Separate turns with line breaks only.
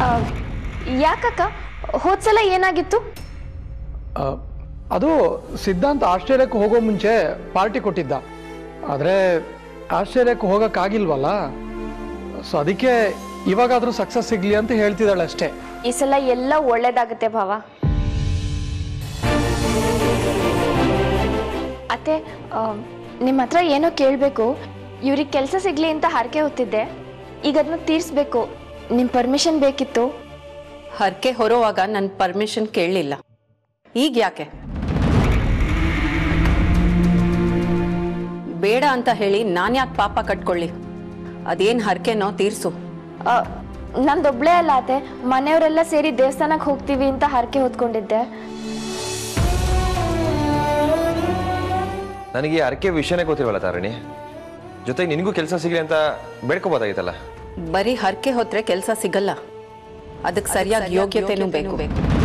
ಆ, ಯಾಕಕ್ಕ ಹೋದ್ಸಲ ಏನಾಗಿತ್ತು
ಆ, ಅದು ಸಿದ್ಧಾಂತ ಆಸ್ಟ್ರೇಲಿಯಾಕ್ಕೆ ಹೋಗೋ ಮುಂಚೆ ಪಾರ್ಟಿ ಕೊಟ್ಟಿದ್ದ ಆದರೆ ಆಸ್ಟ್ರೇಲಿಯಾಕ್ಕೆ ಹೋಗೋಕ್ಕಾಗಿಲ್ವಲ್ಲ ಸೊ ಅದಕ್ಕೆ ಇವಾಗಾದರೂ ಸಕ್ಸಸ್ ಸಿಗಲಿ ಅಂತ ಹೇಳ್ತಿದ್ದಾಳೆ ಅಷ್ಟೇ
ಈ ಸಲ ಎಲ್ಲ ಒಳ್ಳೇದಾಗುತ್ತೆ ಭಾವ ಅತ್ತೆ ನಿಮ್ಮ ಹತ್ರ ಏನೋ ಕೇಳಬೇಕು ಇವ್ರಿಗೆ ಕೆಲಸ ಸಿಗ್ಲಿ ಅಂತ ಹರಕೆ ಹೊತ್ತಿದ್ದೆ ಈಗ ಅದನ್ನ ತೀರಿಸ್ಬೇಕು ನಿಮ್ಮ ಪರ್ಮಿಷನ್ ಬೇಕಿತ್ತು
ಹರಕೆ ಹೊರೋವಾಗ ನನ್ನ ಪರ್ಮಿಷನ್ ಕೇಳಲಿಲ್ಲ ಈಗ ಯಾಕೆ ಬೇಡ ಅಂತ ಹೇಳಿ ನಾನು ಯಾಕೆ ಪಾಪ ಕಟ್ಕೊಳ್ಳಿ ಅದೇನು ಹರಕೆನೋ ತೀರ್ಸು
ಆ, ನಂದೊಬ್ಳೇ ಅಲ್ಲ ಅತ್ತೆ ಮನೆಯವರೆಲ್ಲ ಸೇರಿ ದೇವಸ್ಥಾನಕ್ಕೆ ಹೋಗ್ತೀವಿ ಅಂತ ಹರಕೆ ಹೊತ್ಕೊಂಡಿದ್ದೆ
ನನಗೆ ಈ ಅರಕೆ ವಿಷಯನೇ ಗೊತ್ತಿಲ್ವಲ್ಲ ತಾರಣಿ ಜೊತೆಗೆ ನಿನಗೂ ಕೆಲಸ ಸಿಗಲಿ ಅಂತ ಬೇಡ್ಕೋಬೋದಾಗಿತ್ತಲ್ಲ
ಬರೀ ಹರಕೆ ಹೊತ್ರೆ ಕೆಲಸ ಸಿಗಲ್ಲ ಅದಕ್ಕೆ ಸರಿಯಾಗಿ ಯೋಗ್ಯತೆನೂ ಬೇಕು